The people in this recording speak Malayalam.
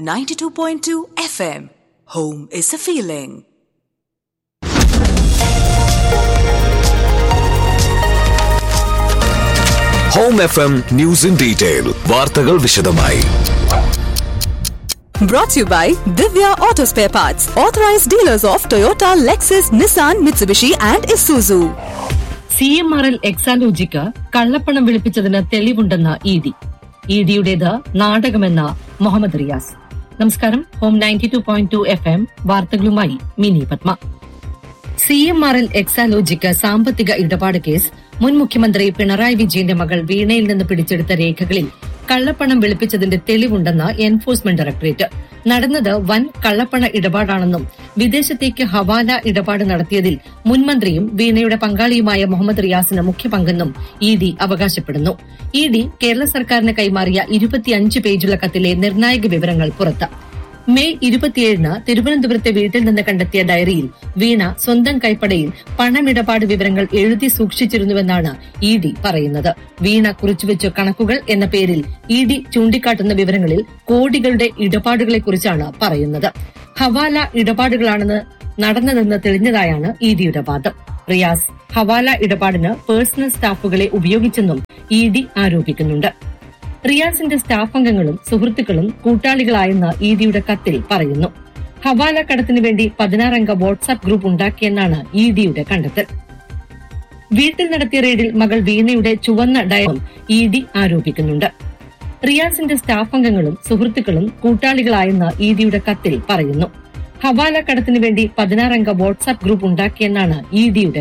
92.2 FM. Home is a feeling. Home F M news in detail വാർത്തകൾ വിശദമായി Brought to you by Divya Auto Spare Parts, authorized dealers of Toyota, Lexus, Nissan, Mitsubishi, and Isuzu. C M R L Exalogic കള്ളപ്പണം വെളുപ്പിച്ചതിന് തെളിവുണ്ടെന്ന് ഇ ഡി ഇ ഡിയുടേത് നാടകമെന്ന മുഹമ്മദ് റിയാസ് നമസ്കാരം home ninety two point two F M വാർത്തകളുമായി Mini Padma C M R L Exalogic സാമ്പത്തിക ഇടപാട് കേസ് മുൻ മുഖ്യമന്ത്രി പിണറായി വിജയന്റെ മകൾ വീണയിൽ നിന്ന് പിടിച്ചെടുത്ത രേഖകളിൽ കള്ളപ്പണം വെളുപ്പിച്ചതിന്റെ തെളിവുണ്ടെന്ന് എൻഫോഴ്സ്മെന്റ് ഡയറക്ടറേറ്റ് നടന്നത് വൻ കള്ളപ്പണ ഇടപാടാണെന്നും വിദേശത്തേക്ക് ഹവാല ഇടപാട് നടത്തിയതിൽ മുൻമന്ത്രിയും വീണയുടെ പങ്കാളിയുമായ മുഹമ്മദ് റിയാസിന് മുഖ്യ പങ്കെന്നും ഇ ഡി അവകാശപ്പെടുന്നു ഇ ഡി കേരള സർക്കാരിന് കൈമാറിയ ഇരുപത്തിയഞ്ച് പേജുള്ള കത്തിലെ നിർണായക വിവരങ്ങൾ പുറത്ത് മെയ് ഇരുപത്തിയേഴിന് തിരുവനന്തപുരത്തെ വീട്ടിൽ നിന്ന് കണ്ടെത്തിയ ഡയറിയിൽ വീണ സ്വന്തം കൈപ്പടയിൽ പണമിടപാട് വിവരങ്ങൾ എഴുതി സൂക്ഷിച്ചിരുന്നുവെന്നാണ് ഇ ഡി പറയുന്നത് വീണ കുറിച്ചുവെച്ച കണക്കുകൾ എന്ന പേരിൽ ഇ ഡി ചൂണ്ടിക്കാട്ടുന്ന വിവരങ്ങളിൽ കോടികളുടെ ഇടപാടുകളെക്കുറിച്ചാണ് പറയുന്നത് ഹവാല ഇടപാടുകളാണെന്ന് നടന്നതെന്ന് തെളിഞ്ഞതായാണ് ഇ ഡിയുടെ വാദം റിയാസ് ഹവാല ഇടപാടിന് പേഴ്സണൽ സ്റ്റാഫുകളെ ഉപയോഗിച്ചെന്നും ഇ ഡി ആരോപിക്കുന്നുണ്ട് റിയാസിന്റെ സ്റ്റാഫ് അംഗങ്ങളും സുഹൃത്തുക്കളും കൂട്ടാളികളായെന്ന് ഇ ഡിയുടെ കത്തിൽ പറയുന്നു ഹവാല കടത്തിനു വേണ്ടി പതിനാറംഗ വാട്സാപ്പ് ഗ്രൂപ്പ് ഉണ്ടാക്കിയെന്നാണ് ഇ ഡിയുടെ കണ്ടെത്തൽ വീട്ടിൽ നടത്തിയ റെയ്ഡിൽ മകൾ വീണയുടെ ചുവന്ന ഡയറും ഇ ഡി ആരോപിക്കുന്നുണ്ട് റിയാസിന്റെ സ്റ്റാഫ് അംഗങ്ങളും സുഹൃത്തുക്കളും കൂട്ടാളികളായെന്ന് ഇ ഡിയുടെ കത്തിൽ പറയുന്നു ഹവാല കടത്തിനു വേണ്ടി പതിനാറംഗ വാട്സാപ്പ് ഗ്രൂപ്പ് ഉണ്ടാക്കിയെന്നാണ് ഇ ഡിയുടെ